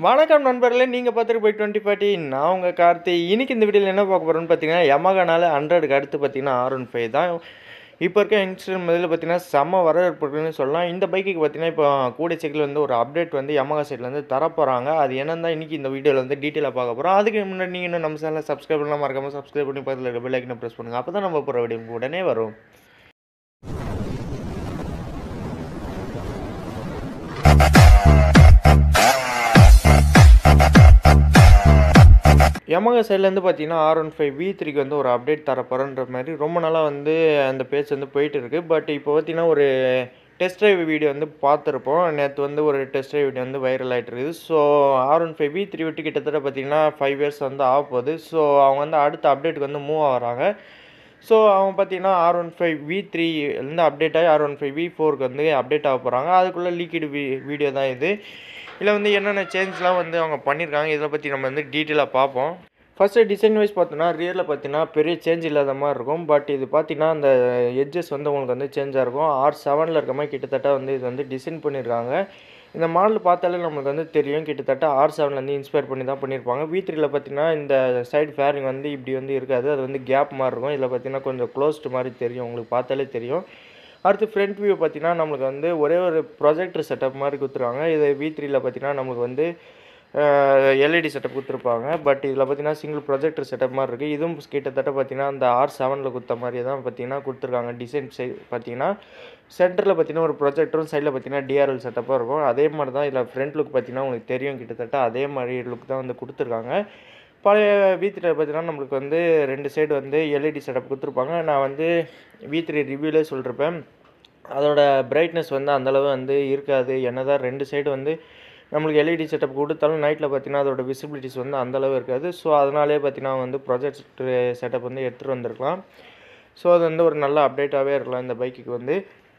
வணக்கம் நண்பர்களே நீங்கள் பார்த்துட்டு போய் டுவெண்ட்டி ஃபார்ட்டி நான் உங்கள் கார்த்தி இன்னைக்கு இந்த வீடியோவில் என்ன பார்க்க போகிறோம்னு பார்த்தீங்கன்னா யமகானால ஹண்ட்ரடுக்கு அடுத்து பார்த்தீங்கன்னா ஆர் ஒன் ஃபைவ் தான் இப்போ இருக்க யங்ஸ்டர் முதல்ல பார்த்தீங்கன்னா செம்ம வரவேற்பு இருக்குன்னு சொல்லலாம் இந்த பைக்குக்கு பார்த்தீங்கன்னா இப்போ கூடிய சீக்கிரம் வந்து ஒரு அப்டேட் வந்து யமகா சைட்லேருந்து தரப்போகிறாங்க அது என்னன்னு தான் இன்றைக்கி இந்த வீடியோவில் வந்து டீட்டெயிலாக பார்க்க போகிறோம் அதுக்கு முன்னாடி நீங்கள் இன்னும் நம்ம சேனலை சப்ஸ்கிரைப் பண்ணலாம் மறக்காமல் சப்ஸ்கிரைப் பண்ணி பக்கத்தில் இருக்க பெல் ஐக்கனை ப்ரெஸ் பண்ணுங்கள் அப்போ தான் நம்ம போகிற வீடியோ உடனே வரும் யமகா சைட்லேருந்து பார்த்தீங்கன்னா ஆர் ஒன் ஃபைவ் வி த்ரீக்கு வந்து ஒரு அப்டேட் தரப்போகிறன்ற மாதிரி ரொம்ப நாளாக வந்து அந்த பேஜ் வந்து போயிட்டு இருக்குது பட் இப்போ பார்த்தீங்கன்னா ஒரு டெஸ்ட் ட்ரைவ் வீடியோ வந்து பார்த்துருப்போம் நேற்று வந்து ஒரு டெஸ்ட் ட்ரைவ் வீடியோ வந்து வைரல் ஆகிட்டு இருக்குது so R one five V three விட்டு கிட்டத்தட்ட பார்த்தீங்கன்னா ஃபைவ் இயர்ஸ் வந்து ஆக போகுது ஸோ அவங்க வந்து அடுத்த அப்டேட்டுக்கு வந்து மூவ் ஆகிறாங்க ஸோ அவங்க பார்த்தீங்கன்னா ஆர் ஒன் ஃபைவ் வி த்ரீலேருந்து அப்டேட் ஆகி ஆர் ஒன் ஃபைவ் வி ஃபோருக்கு வந்து அப்டேட் ஆக போகிறாங்க அதுக்குள்ளே லீக்கிடு வீ வீடியோ தான் இது இதில் வந்து என்னென்ன சேஞ்சஸ்லாம் வந்து அவங்க பண்ணியிருக்காங்க இதை பற்றி நம்ம வந்து டீட்டெயிலாக பார்ப்போம் ஃபஸ்ட்டு டிசைன் வைஸ் பார்த்தோன்னா ரியரில் பார்த்தீங்கன்னா பெரிய சேஞ்ச் இல்லாத மாதிரி இருக்கும் பட் இது பார்த்தீங்கன்னா அந்த எட்ஜஸ் வந்து உங்களுக்கு வந்து சேஞ்சாக இருக்கும் ஆர் செவனில் இருக்க மாதிரி கிட்டத்தட்ட வந்து இது வந்து டிசைன் பண்ணியிருக்காங்க இந்த மாடல் பார்த்தாலே நம்மளுக்கு வந்து தெரியும் கிட்டத்தட்ட ஆர் செவன்லேருந்து இன்ஸ்பயர் பண்ணி தான் பண்ணியிருப்பாங்க வி த்ரீல பார்த்தீங்கன்னா இந்த சைடு ஃபேரிங் வந்து இப்படி வந்து இருக்காது அது வந்து கேப் மாதிரி இருக்கும் இதில் பார்த்தீங்கன்னா கொஞ்சம் க்ளோஸ்டு மாதிரி தெரியும் உங்களுக்கு பார்த்தாலே தெரியும் அடுத்து ஃப்ரண்ட் வியூ பார்த்தீங்கன்னா நம்மளுக்கு வந்து ஒரே ஒரு ப்ரொஜெக்டர் செட்டப் மாதிரி கொடுத்துருவாங்க இது வி த்ரீல பார்த்தீங்கன்னா நம்மளுக்கு வந்து எல்இடி செட்டப் கொடுத்துருப்பாங்க பட் இதில் பார்த்தீங்கன்னா சிங்கிள் ப்ரொஜெக்டர் செட்டப் மாதிரி இருக்குது இதுவும் கிட்டத்தட்ட பார்த்தீங்கன்னா அந்த ஆர் செவனில் கொடுத்த மாதிரி தான் பார்த்தீங்கன்னா கொடுத்துருக்காங்க டிசைன் சை பார்த்தீங்கன்னா சென்டரில் பார்த்தீங்கன்னா ஒரு ப்ரொஜெக்டரும் சைடில் பார்த்தீங்கன்னா டிஆர்எல் செட்டப்பாக இருக்கும் அதே மாதிரி தான் இதில் ஃப்ரண்ட் லுக் பார்த்தீங்கன்னா உங்களுக்கு தெரியும் கிட்டத்தட்ட அதே மாதிரி லுக் தான் வந்து கொடுத்துருக்காங்க பழைய வி த்ரீ பார்த்தீங்கன்னா நம்மளுக்கு வந்து ரெண்டு சைடு வந்து எல்இடி செட்டப் கொடுத்துருப்பாங்க நான் வந்து வி த்ரீ ரிவ்யூலே சொல்லிருப்பேன் அதோட பிரைட்னஸ் வந்து அந்தளவு வந்து இருக்காது என்ன தான் ரெண்டு சைடு வந்து நம்மளுக்கு எல்இடி செட்டப் கொடுத்தாலும் நைட்டில் பார்த்தீங்கன்னா அதோட விசிபிலிட்டிஸ் வந்து அந்தளவு இருக்காது ஸோ அதனாலே பார்த்தீங்கன்னா வந்து ப்ரொஜெக்ட் செட்டப் வந்து எடுத்துகிட்டு வந்திருக்கலாம் ஸோ அது வந்து ஒரு நல்ல அப்டேட்டாகவே இருக்கலாம் இந்த பைக்குக்கு வந்து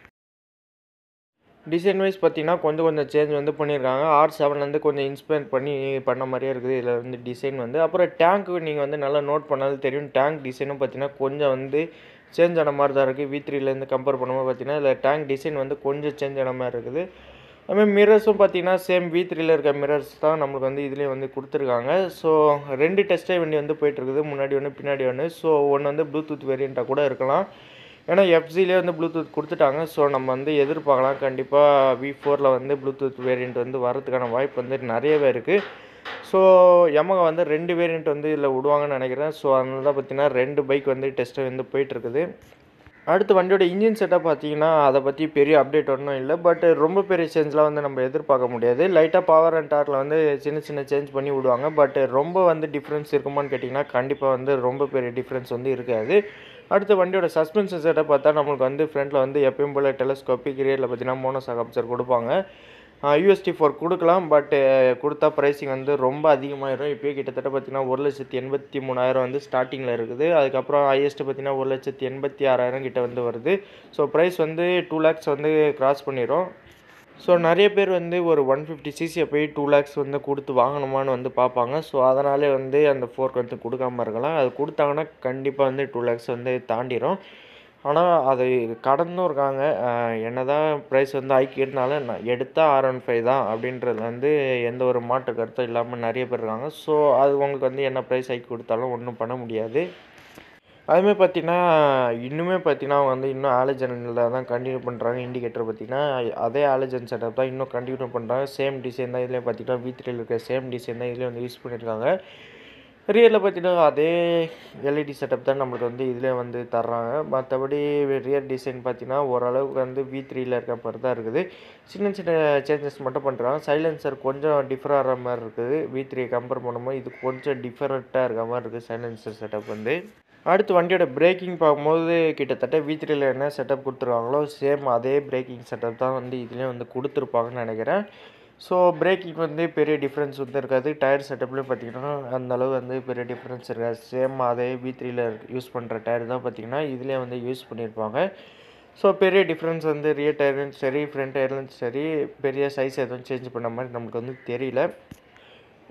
டிசைன் வைஸ் பார்த்தீங்கன்னா கொஞ்சம் கொஞ்சம் சேஞ்ச் வந்து பண்ணியிருக்காங்க ஆர் செவன்லேருந்து கொஞ்சம் இன்ஸ்பயர் பண்ணி பண்ண மாதிரியே இருக்குது இதில் வந்து டிசைன் வந்து அப்புறம் டேங்க்கு நீங்கள் வந்து நல்லா நோட் பண்ணாலும் தெரியும் டேங்க் டிசைனும் பார்த்தீங்கன்னா கொஞ்சம் வந்து சேஞ்ச் ஆன மாதிரி தான் இருக்குது வி த்ரீலேருந்து கம்பேர் பண்ணும்போது பார்த்தீங்கன்னா இதில் டேங்க் டிசைன் வந்து கொஞ்சம் சேஞ்ச் ஆன மாதிரி இருக்குது அதுமாதிரி மிரர்ஸும் பார்த்தீங்கன்னா சேம் வி த்ரீல இருக்க மிரர்ஸ் தான் நம்மளுக்கு வந்து இதுலேயே வந்து கொடுத்துருக்காங்க ஸோ ரெண்டு டெஸ்ட்டே வண்டி வந்து போயிட்டுருக்குது முன்னாடி ஒன்று பின்னாடி ஒன்று ஸோ ஒன்று வந்து ப்ளூடூத் வேரியண்ட்டாக கூட இருக்கலாம் ஏன்னா எஃப்சிலே வந்து ப்ளூடூத் கொடுத்துட்டாங்க ஸோ நம்ம வந்து எதிர்பார்க்கலாம் கண்டிப்பாக வி ஃபோரில் வந்து ப்ளூடூத் வேரியண்ட் வந்து வரதுக்கான வாய்ப்பு வந்து நிறையவே இருக்குது ஸோ யமகா வந்து ரெண்டு வேரியண்ட் வந்து இதில் விடுவாங்கன்னு நினைக்கிறேன் ஸோ அதனால தான் பார்த்தீங்கன்னா ரெண்டு பைக் வந்து டெஸ்ட்டு வந்து போயிட்டுருக்குது அடுத்து வண்டியோட இன்ஜின் செட்டப் பார்த்தீங்கன்னா அதை பற்றி பெரிய அப்டேட் ஒன்றும் இல்லை பட் ரொம்ப பெரிய சேஞ்செலாம் வந்து நம்ம எதிர்பார்க்க முடியாது லைட்டாக பவர் அண்ட் டாரில் வந்து சின்ன சின்ன சேஞ்ச் பண்ணி விடுவாங்க பட் ரொம்ப வந்து டிஃப்ரென்ஸ் இருக்குமான்னு கேட்டிங்கன்னா கண்டிப்பாக வந்து ரொம்ப பெரிய டிஃப்ரென்ஸ் வந்து இருக்காது அடுத்து வண்டியோட சஸ்பென்ஷன் செட்டப் பார்த்தா நம்மளுக்கு வந்து ஃப்ரண்ட்டில் வந்து எப்பயும் போல் டெலஸ்கோப்பிக் ரியரில் பார்த்தீங்கன்னா மோனோசாக் அப்சர் கொடுப்பாங்க யூஎஸ்டி ஃபோர் கொடுக்கலாம் பட் கொடுத்தா ப்ரைஸிங் வந்து ரொம்ப அதிகமாகிடும் இப்போயே கிட்டத்தட்ட பார்த்தீங்கன்னா ஒரு லட்சத்தி எண்பத்தி மூணாயிரம் வந்து ஸ்டார்டிங்கில் இருக்குது அதுக்கப்புறம் ஹையஸ்ட்டு பார்த்தீங்கன்னா ஒரு லட்சத்தி எண்பத்தி ஆறாயிரம் கிட்ட வந்து வருது ஸோ ப்ரைஸ் வந்து டூ லேக்ஸ் வந்து கிராஸ் பண்ணிடும் ஸோ நிறைய பேர் வந்து ஒரு ஒன் ஃபிஃப்டி சிசியை போய் டூ லேக்ஸ் வந்து கொடுத்து வாங்கணுமான்னு வந்து பார்ப்பாங்க ஸோ அதனாலே வந்து அந்த ஃபோர்க் வந்து கொடுக்காம இருக்கலாம் அது கொடுத்தாங்கன்னா கண்டிப்பாக வந்து டூ லேக்ஸ் வந்து தாண்டிடும் ஆனால் அது கடந்தும் இருக்காங்க என்ன தான் ப்ரைஸ் வந்து ஆக்கியிருந்தாலும் நான் எடுத்தால் ஆர் ஒன் ஃபைவ் தான் அப்படின்றது வந்து எந்த ஒரு மாற்று கருத்தும் இல்லாமல் நிறைய பேர் இருக்காங்க ஸோ அது உங்களுக்கு வந்து என்ன ப்ரைஸ் ஆக்கி கொடுத்தாலும் ஒன்றும் பண்ண முடியாது அதுமாதிரி பார்த்தீங்கன்னா இன்னுமே பார்த்தீங்கன்னா அவங்க வந்து இன்னும் ஆலஜனில் தான் கண்டினியூ பண்ணுறாங்க இண்டிகேட்டர் பார்த்தீங்கன்னா அதே ஆலஜன் செட்டப் தான் இன்னும் கண்டினியூ பண்ணுறாங்க சேம் டிசைன் தான் இதுலேயும் பார்த்தீங்கன்னா வி த்ரீல இருக்க சேம் டிசைன் தான் இதுலேயும் வந்து யூஸ் பண்ணியிருக்காங்க ரியரில் பார்த்தீங்கன்னா அதே எல்இடி செட்டப் தான் நம்மளுக்கு வந்து இதிலே வந்து தர்றாங்க மற்றபடி ரியர் டிசைன் பார்த்தீங்கன்னா ஓரளவுக்கு வந்து வி த்ரீல இருக்க மாதிரி தான் இருக்குது சின்ன சின்ன சேஞ்சஸ் மட்டும் பண்ணுறாங்க சைலன்சர் கொஞ்சம் டிஃபர் ஆகிற மாதிரி இருக்குது வி த்ரீ கம்பேர் பண்ணும்போது இது கொஞ்சம் டிஃபரெண்ட்டாக இருக்க மாதிரி இருக்குது சைலன்சர் செட்டப் வந்து அடுத்து வண்டியோட பிரேக்கிங் பார்க்கும்போது கிட்டத்தட்ட வி த்ரீல என்ன செட்டப் கொடுத்துருக்காங்களோ சேம் அதே பிரேக்கிங் செட்டப் தான் வந்து இதுலேயும் வந்து கொடுத்துருப்பாங்கன்னு நினைக்கிறேன் ஸோ பிரேக்கிங் வந்து பெரிய டிஃப்ரென்ஸ் வந்து இருக்காது டயர் செட்டப்லேயும் பார்த்தீங்கன்னா அந்தளவு வந்து பெரிய டிஃப்ரென்ஸ் இருக்காது சேம் அதே வி த்ரீல யூஸ் பண்ணுற டயர் தான் பார்த்தீங்கன்னா இதுலேயே வந்து யூஸ் பண்ணியிருப்பாங்க ஸோ பெரிய டிஃப்ரென்ஸ் வந்து ரியர் டயர்லையும் சரி ஃப்ரண்ட் டயர்லையும் சரி பெரிய சைஸ் எதுவும் சேஞ்ச் பண்ண மாதிரி நம்மளுக்கு வந்து தெரியல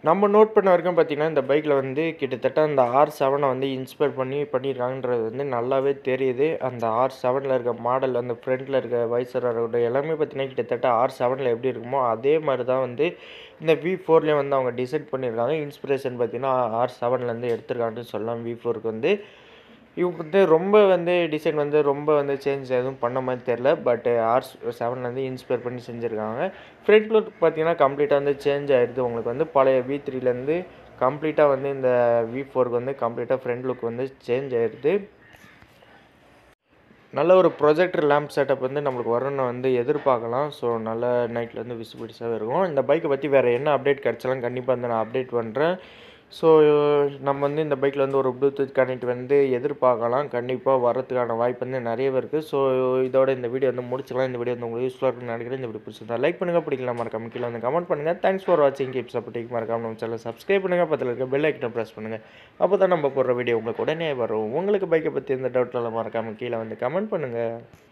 நம்ம நோட் பண்ண வரைக்கும் பார்த்தீங்கன்னா இந்த பைக்கில் வந்து கிட்டத்தட்ட அந்த ஆர் செவனை வந்து இன்ஸ்பயர் பண்ணி பண்ணியிருக்காங்கன்றது வந்து நல்லாவே தெரியுது அந்த ஆர் செவனில் இருக்க மாடல் அந்த ஃப்ரண்ட்டில் இருக்க வைசராக இருக்கட்டும் எல்லாமே பார்த்தீங்கன்னா கிட்டத்தட்ட ஆர் செவனில் எப்படி இருக்குமோ அதே மாதிரி தான் வந்து இந்த வி ஃபோர்லேயும் வந்து அவங்க டிசைட் பண்ணியிருக்காங்க இன்ஸ்பிரேஷன் பார்த்தீங்கன்னா ஆர் செவன்லேருந்து எடுத்திருக்காங்கன்னு சொல்லலாம் வி ஃபோருக்கு வந்து இவங்க வந்து ரொம்ப வந்து டிசைன் வந்து ரொம்ப வந்து சேஞ்ச் எதுவும் பண்ண மாதிரி தெரில பட் ஆர் செவன்லேருந்து இன்ஸ்பயர் பண்ணி செஞ்சுருக்காங்க ஃப்ரண்ட் லுக் பார்த்தீங்கன்னா கம்ப்ளீட்டாக வந்து சேஞ்ச் ஆயிடுது உங்களுக்கு வந்து பழைய வி த்ரீலேருந்து கம்ப்ளீட்டாக வந்து இந்த வி ஃபோருக்கு வந்து கம்ப்ளீட்டாக ஃப்ரண்ட் லுக் வந்து சேஞ்ச் ஆயிடுது நல்ல ஒரு ப்ரொஜெக்டர் லேம்ப் செட்டப் வந்து நம்மளுக்கு வரும்னு வந்து எதிர்பார்க்கலாம் ஸோ நல்ல நைட்டில் வந்து விசிபிலிட்டிஸாகவே இருக்கும் இந்த பைக்கை பற்றி வேறு என்ன அப்டேட் கிடச்சாலும் கண்டிப்பாக வந்து நான் அப்டேட் பண்ணுறேன் ஸோ நம்ம வந்து இந்த பைக்கில் வந்து ஒரு ப்ளூடூத் கனெக்ட் வந்து எதிர்பார்க்கலாம் கண்டிப்பாக வரதுக்கான வாய்ப்பு வந்து நிறையவே இருக்குது ஸோ இதோட இந்த வீடியோ வந்து முடிச்சுக்கலாம் இந்த வீடியோ வந்து உங்களுக்கு யூஸ்ஃபுல்லாக இருக்குன்னு நினைக்கிறேன் இந்த வீடியோ பிடிச்சிருந்தா லைக் பண்ணுங்கள் பிடிக்கலாம் மறக்காம கீழே வந்து கமெண்ட் பண்ணுங்கள் தேங்க்ஸ் ஃபார் வாட்சிங் கீப் சப்போர்ட்டிங் மறக்காம நம்ம சேனல் சப்ஸ்கிரைப் பண்ணுங்கள் பக்கத்தில் இருக்க பெல் ஐக்கனை ப்ரெஸ் பண்ணுங்கள் அப்போ தான் நம்ம போடுற வீடியோ உங்களுக்கு உடனே வரும் உங்களுக்கு பைக்கை பற்றி எந்த டவுட்லாம் மறக்காமல் கீழே வந்து கமெண்ட் பண்ணுங்கள்